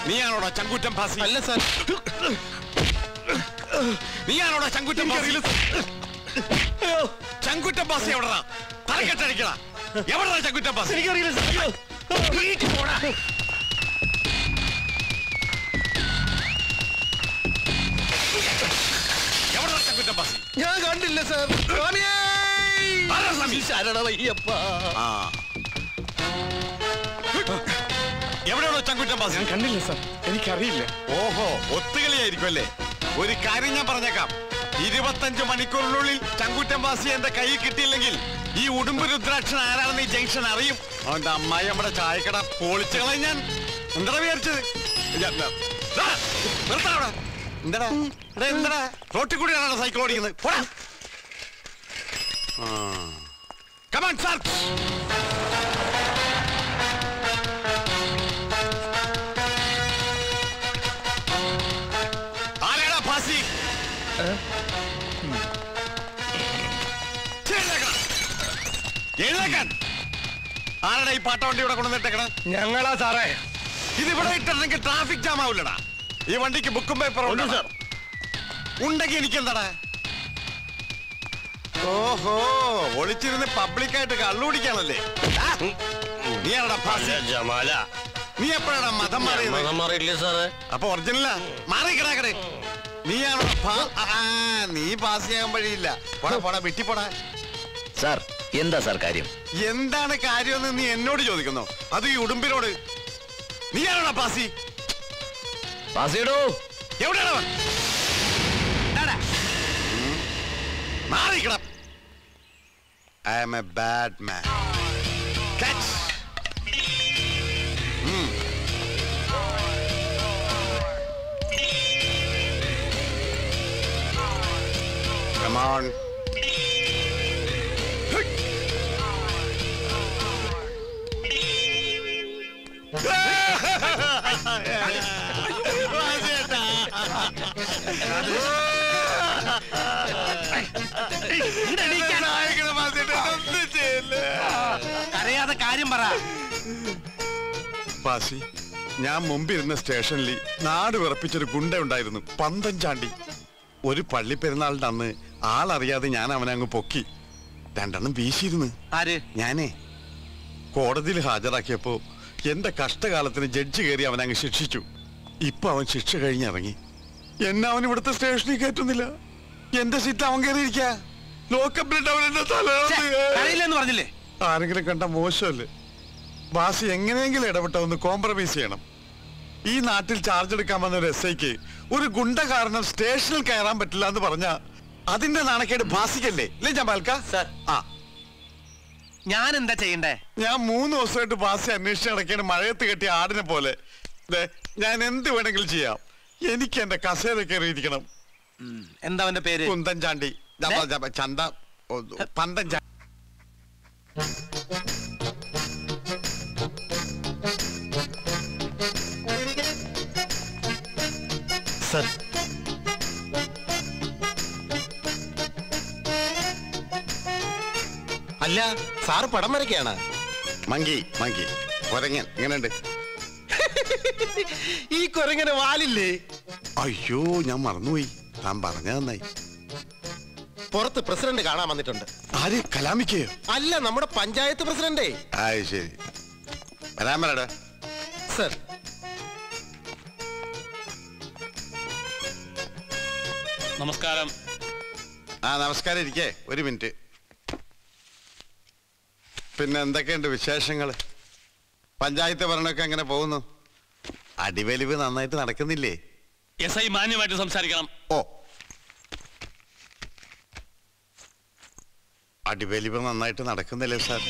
നീയാണോടാ ചങ്കൂറ്റം പാസി അല്ല സാർ നീയാണോടാ ചങ്കൂറ്റം പാസി ചങ്കുറ്റം പാസി എവിടാ തലക്കെട്ടടിക്കടാ എവിടാ ചങ്കുറ്റം പാസി എനിക്കറിയില്ല സാർ വീട്ടിൽ പോടാ എവിടാ ചങ്കുറ്റം പാസി ഞാൻ കണ്ടില്ല സാർ സ്വാമിയേ ആരാ സ്വാമി? ശരണമയ്യപ്പ ആ എവിടെയാണോ ചങ്കുറ്റം പാസി ഞാൻ കണ്ടില്ല സാർ എനിക്കറിയില്ല ഓഹോ ഒത്തുകളിയായിരിക്കും അല്ലേ ഒരു കാര്യം ഞാൻ പറഞ്ഞേക്കാം ഇരുപത്തഞ്ച് മണിക്കൂറിനുള്ളിൽ ചങ്കുറ്റം വാസി എന്റെ കൈ കിട്ടിയില്ലെങ്കിൽ ഈ ഉടുമ്പ് രുദ്രാക്ഷൻ ആരാണെന്ന് ഈ ജംഗ്ഷൻ അറിയും അവന്റെ അമ്മായി നമ്മുടെ ചായക്കട പൊളിച്ചു കളയും ഞാൻ എന്താ വിചാരിച്ചത് ഞാൻ- ഞാൻ- ദാ, നിർത്തടാ അവിടെ. എന്താടാ എടാ, എന്താടാ റോട്ടിൽ കൂടിയാണോ സൈക്കിൾ ഓടിക്കുന്നത് പോടാ കമാൻ സാർ ആരാടാ ഫാസി എഴുന്നേക്കണം. എഴുന്നേക്കാൻ ആരാടാ ഈ പാട്ട വണ്ടി ഇവിടെ കൊണ്ടുവന്നിട്ടേക്കണ ഞങ്ങളാ സാറേ ഇത് ഇവിടെ ഇട്ടിട്ടുണ്ടെങ്കിൽ ട്രാഫിക് ജാം ആവില്ലടാ ഈ വണ്ടിക്ക് ബുക്കും പേപ്പർ ഉണ്ട് സാർ. ഉണ്ടെങ്കിൽ എനിക്ക് എന്താടാ ഓഹോ ഒളിച്ചിരുന്ന് പബ്ലിക്കായിട്ട് കള്ളുപിടിക്കാണല്ലേ ആ? നീ ആരടാ ഫാസി ജമാല നീ എപ്പോഴാടാ മതം മാറിയത് മതം മാറിയില്ലേ സാറേ അപ്പൊ ഒറിജിനലാ മാറി കിടാക്കടേ നീയാണോ ഫാ- ആ, നീ പാസ് ചെയ്യാൻ വഴിയില്ല പോടാ പോടാ വെട്ടി പോടാ സാർ എന്താ സാർ കാര്യം എന്താണ് കാര്യമെന്ന് നീ എന്നോട് ചോദിക്കുന്നു അത് ഈ ഉടുമ്പിനോട് നീയാണോടാ പാസി പാസിയിടൂ എവിടെയാണ് അവൻ? ഇതാടാ. ഉം. മാറിക്കണം I am a bad man Catch. ഉം. Come on. നായകനെ മാറ്റിയിട്ട് ഒന്നും ചെയ്യില്ല. കരയാതെ കാര്യം പറ പാസി ഞാൻ മുമ്പിരുന്ന സ്റ്റേഷനിൽ നാട് വിറപ്പിച്ചൊരു ഗുണ്ട ഉണ്ടായിരുന്നു പന്തഞ്ചാണ്ടി ഒരു പള്ളി പെരുന്നാളിന്റെ അന്ന് ആളറിയാതെ ഞാൻ അവനെ അങ്ങ് പൊക്കി രണ്ടെണ്ണം വീശിയിരുന്നു ആര് ഞാനേ കോടതിയിൽ ഹാജരാക്കിയപ്പോ എന്റെ കഷ്ടകാലത്തിന് ജഡ്ജി കയറി അവനെ അങ്ങ് ശിക്ഷിച്ചു ഇപ്പൊ അവൻ ശിക്ഷ കഴിഞ്ഞിറങ്ങി എന്നെ അവൻ ഇവിടുത്തെ സ്റ്റേഷനിൽ കയറ്റുന്നില്ല എന്റെ സീറ്റ് അവൻ കയറിയിരിക്ക ലോക്കപ്പിലിട്ട് അവൻ എന്റെ തല കരയില്ലെന്ന് പറഞ്ഞില്ലേ ആരെങ്കിലും കണ്ട മോശമല്ലേ ബാസി എങ്ങനെയെങ്കിലും ഇടപെട്ട ഒന്ന് കോംപ്രമൈസ് ചെയ്യണം ഈ നാട്ടിൽ ചാർജ് എടുക്കാൻ വന്ന ഒരു എസ് ഐക്ക് ഒരു ഗുണ്ട കാരണം സ്റ്റേഷനിൽ കയറാൻ പറ്റില്ല എന്ന് പറഞ്ഞ അതിന്റെ നാണക്കേട് ബാസിക്കല്ലേ ഇല്ലേ ജമാൽക്ക സർ. ആ ഞാൻ എന്താ ചെയ്യണ്ടേ ഞാൻ മൂന്ന് ദിവസമായിട്ട് ബാസി അന്വേഷിച്ച് നടക്കേണ്ട മഴയത്ത് കെട്ടിയ ആടിനെ പോലെ ദേ, ഞാൻ എന്ത് വേണമെങ്കിലും ചെയ്യാം എനിക്ക് എന്റെ കസേര കയറിയിരിക്കണം എന്താ അവന്റെ പേര് കുന്തൻ ചാണ്ടി ജപ, ദേ. ജപ, ചന്ത ഓ, പന്തൻ ചാണ്ടി സർ അല്ല സാറ് പടം വരയ്ക്കാണ് മങ്കി മങ്കി കൊരങ്ങൻ എങ്ങനെയുണ്ട് ഈ കുരങ്ങനെ വാലില്ലേ അയ്യോ ഞാൻ മറന്നുപോയി താൻ പറഞ്ഞ നന്നായി പുറത്ത് പ്രസിഡന്റ് കാണാൻ വന്നിട്ടുണ്ട് ആര് കലാമിക്കയോ അല്ല നമ്മുടെ പഞ്ചായത്ത് പ്രസിഡന്റേ ആയി ശരി വരാൻ പറയടാ സർ നമസ്കാരം ആ നമസ്കാരം ഇരിക്കേ ഒരു മിനിറ്റ് പിന്നെ എന്തൊക്കെയുണ്ട് വിശേഷങ്ങൾ പഞ്ചായത്ത് ഭരണമൊക്കെ എങ്ങനെ പോകുന്നു അടിവലിവ് നന്നായിട്ട് നടക്കുന്നില്ലേ എസ് ഐ മാന്യമായിട്ട് സംസാരിക്കണം ഓ അടിവലിവ് നന്നായിട്ട് നടക്കുന്നില്ലേ സാർ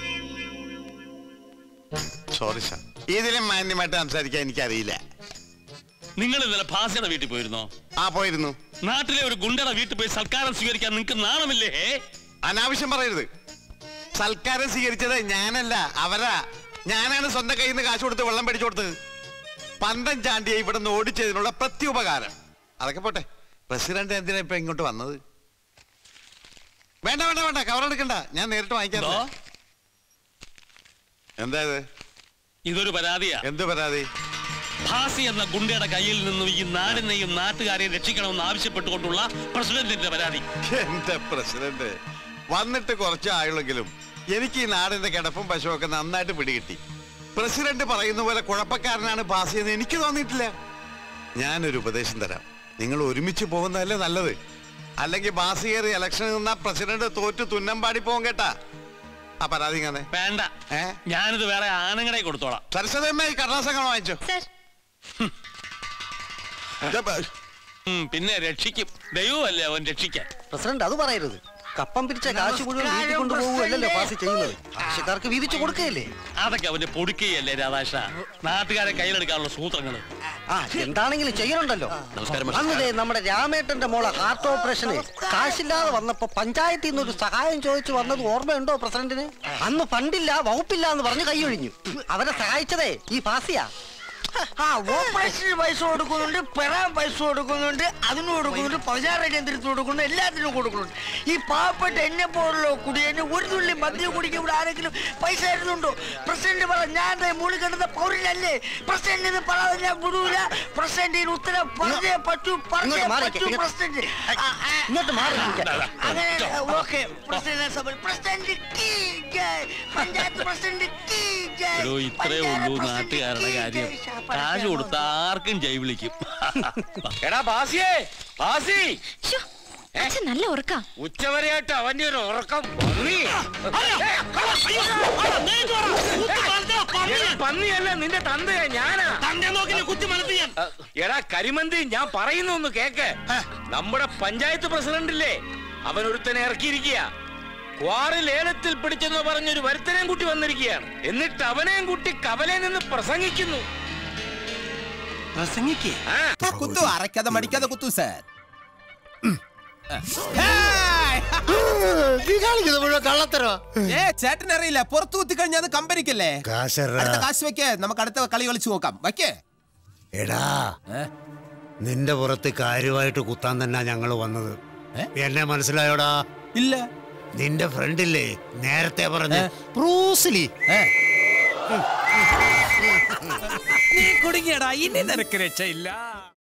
സോറി സാർ ഇതിലും മാന്യമായിട്ട് സംസാരിക്കാൻ എനിക്കറിയില്ല നിങ്ങൾ ഇന്നലെ ഭാസിയുടെ വീട്ടിൽ പോയിരുന്നോ ആ പോയിരുന്നു നാട്ടിലെ ഒരു ഗുണ്ടയുടെ വീട്ടിൽ പോയി സൽക്കാരം സ്വീകരിക്കാൻ നിങ്ങൾക്ക് നാണമില്ലേ അനാവശ്യം പറയരുത് സൽക്കാരം സ്വീകരിച്ചത് ഞാനല്ല അവരാ ഞാനാണ് സ്വന്തം കയ്യിൽ നിന്ന് കാശ് കൊടുത്ത് വെള്ളം പിടിച്ചു കൊടുത്തത് പന്തം ചാണ്ടിയെ ഇവിടെ നിന്ന് ഓടിച്ചതിനുള്ള പ്രത്യുപകാരം അതൊക്കെ പോട്ടെ പ്രസിഡന്റ് എന്തിനാ ഇപ്പൊ ഇങ്ങോട്ട് വന്നത് വേണ്ട വേണ്ട വേണ്ട കവർ എടുക്കണ്ട ഞാൻ നേരിട്ട് വാങ്ങിക്കാം എന്തോ? എന്താ ഇത് ഇതൊരു പരാതിയാ എന്ത് പരാതി ഭാസി എന്ന ഗുണ്ടയുടെ കയ്യിൽ നിന്നും ഈ നാടിനെയും നാട്ടുകാരെയും രക്ഷിക്കണമെന്ന് ആവശ്യപ്പെട്ടുകൊണ്ടുള്ള പ്രസിഡന്റിന്റെ പരാതി എന്റെ പ്രസിഡന്റ് വന്നിട്ട് കുറച്ച് ആയുള്ളെങ്കിലും എനിക്ക് ഈ നാടിന്റെ കിടപ്പും പശുവൊക്കെ നന്നായിട്ട് പിടികിട്ടി പ്രസിഡന്റ് പറയുന്ന പോലെ കുഴപ്പക്കാരനാണ് ബാസി എന്ന് എനിക്ക് തോന്നിയിട്ടില്ല ഞാനൊരു ഉപദേശം തരാം നിങ്ങൾ ഒരുമിച്ച് പോകുന്നതല്ലേ നല്ലത് അല്ലെങ്കിൽ ബാസി കയറി ഇലക്ഷനിൽ നിന്നാ പ്രസിഡന്റ് തോറ്റ് തുന്നം പാടി പോകും കേട്ടാ ആ പരാതി ഇങ്ങനെ വേണ്ട ഏ? ഞാനിത് വേറെ ആണുങ്ങളെ കൊടുത്തോളാം സരസ്വതമ്മ ഈ കടലാസങ്ങൾ വാങ്ങിച്ചോ സർ ഉം, പിന്നെ രക്ഷിക്കും ദൈവമല്ലേ അവൻ രക്ഷിക്കാൻ പ്രസിഡന്റ് അത് പറയരുത് കപ്പം പിരിച്ച കാശ് മുഴുവൻ വീട്ടിൽ കൊണ്ടുപോകുമല്ലോ പാസ് ചെയ്യുന്നത് ആവശ്യക്കാർക്ക് വീതിച്ചു കൊടുക്കുകയല്ലേ അതൊക്കെ അവന്റെ പൊടുക്കുകയല്ലേ രാധാകൃഷ്ണ നാട്ടുകാരെ കയ്യിലെടുക്കാനുള്ള സൂത്രങ്ങള് ആ എന്താണെങ്കിലും ചെയ്യണുണ്ടല്ലോ നമസ്കാരം അന്ന് ദേ നമ്മുടെ രാമേട്ടന്റെ മോളെ ഹാർട്ട് ഓപ്പറേഷന് കാശില്ലാതെ വന്നപ്പോ പഞ്ചായത്തിൽ നിന്ന് ഒരു സഹായം ചോദിച്ചു വന്നത് ഓർമ്മയുണ്ടോ പ്രസിഡന്റിന് അന്ന് ഫണ്ടില്ല വകുപ്പില്ല എന്ന് പറഞ്ഞ് കൈയൊഴിഞ്ഞു അവരെ സഹായിച്ചതേ ഈ പാസിയാ ആ ഓപ്പറേഷന് പൈസ കൊടുക്കുന്നുണ്ട് പെറാൻ പൈസ കൊടുക്കുന്നുണ്ട് അതിന് കൊടുക്കുന്നുണ്ട് പതിനാറ് കേന്ദ്രത്തിന് കൊടുക്കുന്നുണ്ട് എല്ലാത്തിനും കൊടുക്കുന്നുണ്ട് ഈ പാവപ്പെട്ട എന്നെ പോലുള്ള കുടിയന് ഒരു തുള്ളി മദ്യം കുടിക്കാൻ ഇവിടെ ആരെങ്കിലും പൈസ തരുന്നുണ്ടോ പ്രസിഡന്റ് പറ ഞാൻ ദേ മുകളിൽ കിടന്ന പൗരനല്ലേ പ്രസിഡന്റിന് പറയാതെ ഞാൻ വിടൂല പ്രസിഡന്റിന് ഉത്തരം പറഞ്ഞേ പറ്റൂ പറഞ്ഞേ ഇങ്ങോട്ട് മാറി പറ്റൂ ഇങ്ങോട്ട് പ്രസിഡന്റ് ആ, ആ, ഇങ്ങോട്ട് മാറി നിൽക്കാൻ. അങ്ങനെ ഓക്കെ പ്രസിഡന്റ് സഭ പ്രസിഡന്റ് കീ ജയ്. പഞ്ചായത്ത് പ്രസിഡന്റ് കീ ജയ്. എടോ ഇത്രേ പഞ്ചായത്ത് ഉള്ളൂ പ്രസിഡന്റ് നാട്ടുകാരുടെ കീ കാര്യം ജയ്. കാശ് കൊടുത്ത ആർക്കും ജൈ വിളിക്കും എടാ ബാസിയേ ബാസി ശ്ശോ, അച്ഛൻ നല്ല ഉറക്കാം ഉച്ചവരെയായിട്ട് അവന്റെ ഒരു ഉറക്കം പന്നി. എടാ, പന്നിയല്ല നിന്റെ തന്തയാ ഞാനാ അ, എടാ കരിമന്തി ഞാൻ പറയുന്നു ഒന്ന് കേക്ക് നമ്മുടെ പഞ്ചായത്ത് പ്രസിഡന്റില്ലേ അവൻ ഒരുത്തനെ ഇറക്കിയിരിക്കുക ക്വാറി ലേലത്തിൽ പിടിച്ചെന്ന് പറഞ്ഞൊരു വരുത്തനെയും കുട്ടി വന്നിരിക്കുകയാണ് എന്നിട്ട് അവനെയും കുട്ടി കവലയിൽ നിന്ന് പ്രസംഗിക്കുന്നു പ്രസംഗിക്കേ ആ കുത്തു അരക്കാതെ മടിക്കാതെ കുത്തു സാർ മുഴുവൻ കള്ളത്തരോ ഏ ചേട്ടൻ അറിയില്ല പുറത്തു കുത്തി കഴിഞ്ഞാൽ അത് കമ്പനിക്കല്ലേ അടുത്ത കാശ് വെക്കേ നമുക്ക് അടുത്ത കളി കളിച്ചു നോക്കാം വയ്ക്കേ എടാ നിന്റെ പുറത്ത് കാര്യമായിട്ട് കുത്താൻ തന്നെ ഞങ്ങൾ വന്നത് എന്നെ മനസ്സിലായോടാ ഇല്ല നിന്റെ ഫ്രണ്ടില്ലേ നേരത്തെ പറഞ്ഞ ബ്രൂസ്ലി നീ കുടുങ്ങിയടാ ഇനി നിനക്ക് രക്ഷയില്ല